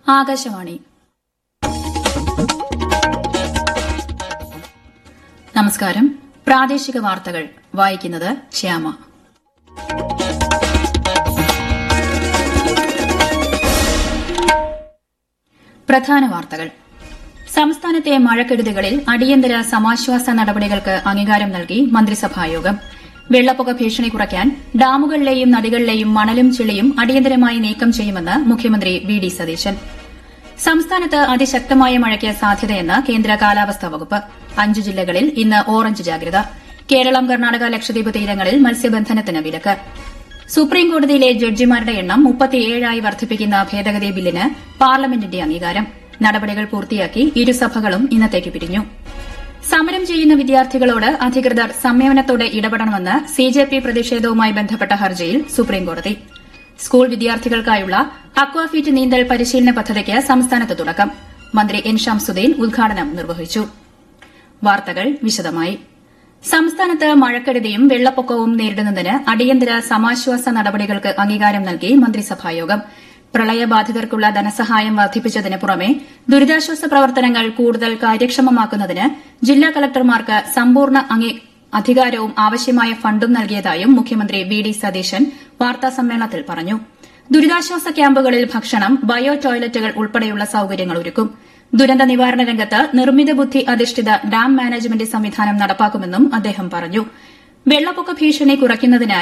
ആകാശവാണി നമസ്കാരം പ്രാദേശിക വാർത്തകൾ വായിക്കുന്നത് ശ്യാമ പ്രധാന വാർത്തകൾ സംസ്ഥാനത്തെ മഴക്കെടുതികളിൽ അടിയന്തര സമാശ്വാസ നടപടികൾക്ക് അംഗീകാരം നൽകി മന്ത്രിസഭായോഗം വെള്ളപ്പൊക്ക ഭീഷണി കുറയ്ക്കാൻ ഡാമുകളിലെയും നദികളിലെയും മണലും ചെളിയും അടിയന്തരമായി നീക്കം ചെയ്യുമെന്ന് മുഖ്യമന്ത്രി വി ഡി സതീശൻ സംസ്ഥാനത്ത് അതിശക്തമായ മഴയ്ക്ക് സാധ്യതയെന്ന് കേന്ദ്ര കാലാവസ്ഥാ വകുപ്പ് അഞ്ച് ജില്ലകളിൽ ഇന്ന് ഓറഞ്ച് ജാഗ്രത കേരളം കർണാടക ലക്ഷദ്വീപ് തീരങ്ങളിൽ മത്സ്യബന്ധനത്തിന് വിലക്ക് സുപ്രീംകോടതിയിലെ ജഡ്ജിമാരുടെ എണ്ണം മുപ്പത്തിയേഴായി വർദ്ധിപ്പിക്കുന്ന ഭേദഗതി ബില്ലിന് പാർലമെന്റിന്റെ അംഗീകാരം നടപടികൾ പൂർത്തിയാക്കി ഇരുസഭകളും ഇന്നത്തേക്ക് പിരിഞ്ഞു സമരം ചെയ്യുന്ന വിദ്യാർത്ഥികളോട് അധികൃതർ സംയമനത്തോടെ ഇടപെടണമെന്ന് സിജെപി പ്രതിഷേധവുമായി ബന്ധപ്പെട്ട ഹർജിയിൽ സുപ്രീംകോടതി സ്കൂൾ വിദ്യാർത്ഥികൾക്കായുള്ള അക്വാഫീറ്റ് നീന്തൽ പരിശീലന പദ്ധതിക്ക് സംസ്ഥാനത്ത് തുടക്കം മന്ത്രി എൻ ഷംസുദ്ദീൻ ഉദ്ഘാടനം നിർവഹിച്ചു വാർത്തകൾ വിശദമായി സംസ്ഥാനത്ത് മഴക്കെടുതിയും വെള്ളപ്പൊക്കവും നേരിടുന്നതിന് അടിയന്തര സമാശ്വാസ നടപടികൾക്ക് അംഗീകാരം നൽകി മന്ത്രിസഭായോഗം പ്രളയബാധിതർക്കുള്ള ധനസഹായം വർദ്ധിപ്പിച്ചതിന് പുറമെ ദുരിതാശ്വാസ പ്രവർത്തനങ്ങൾ കൂടുതൽ കാര്യക്ഷമമാക്കുന്നതിന് ജില്ലാ കളക്ടർമാർക്ക് സമ്പൂർണ്ണ അധികാരവും ആവശ്യമായ ഫണ്ടും നൽകിയതായും മുഖ്യമന്ത്രി വി ഡി സതീശൻ വാർത്താസമ്മേളനത്തിൽ പറഞ്ഞു ദുരിതാശ്വാസ ക്യാമ്പുകളിൽ ഭക്ഷണം ബയോ ടോയ്ലറ്റുകൾ ഉൾപ്പെടെയുള്ള സൌകര്യങ്ങൾ ഒരുക്കും ദുരന്ത നിവാരണ രംഗത്ത് നിർമ്മിത ബുദ്ധി അധിഷ്ഠിത ഡാം മാനേജ്മെന്റ് സംവിധാനം നടപ്പാക്കുമെന്നും അദ്ദേഹം പറഞ്ഞു വെള്ളപ്പൊക്ക ഭീഷണി കുറയ്ക്കുന്നതിനായി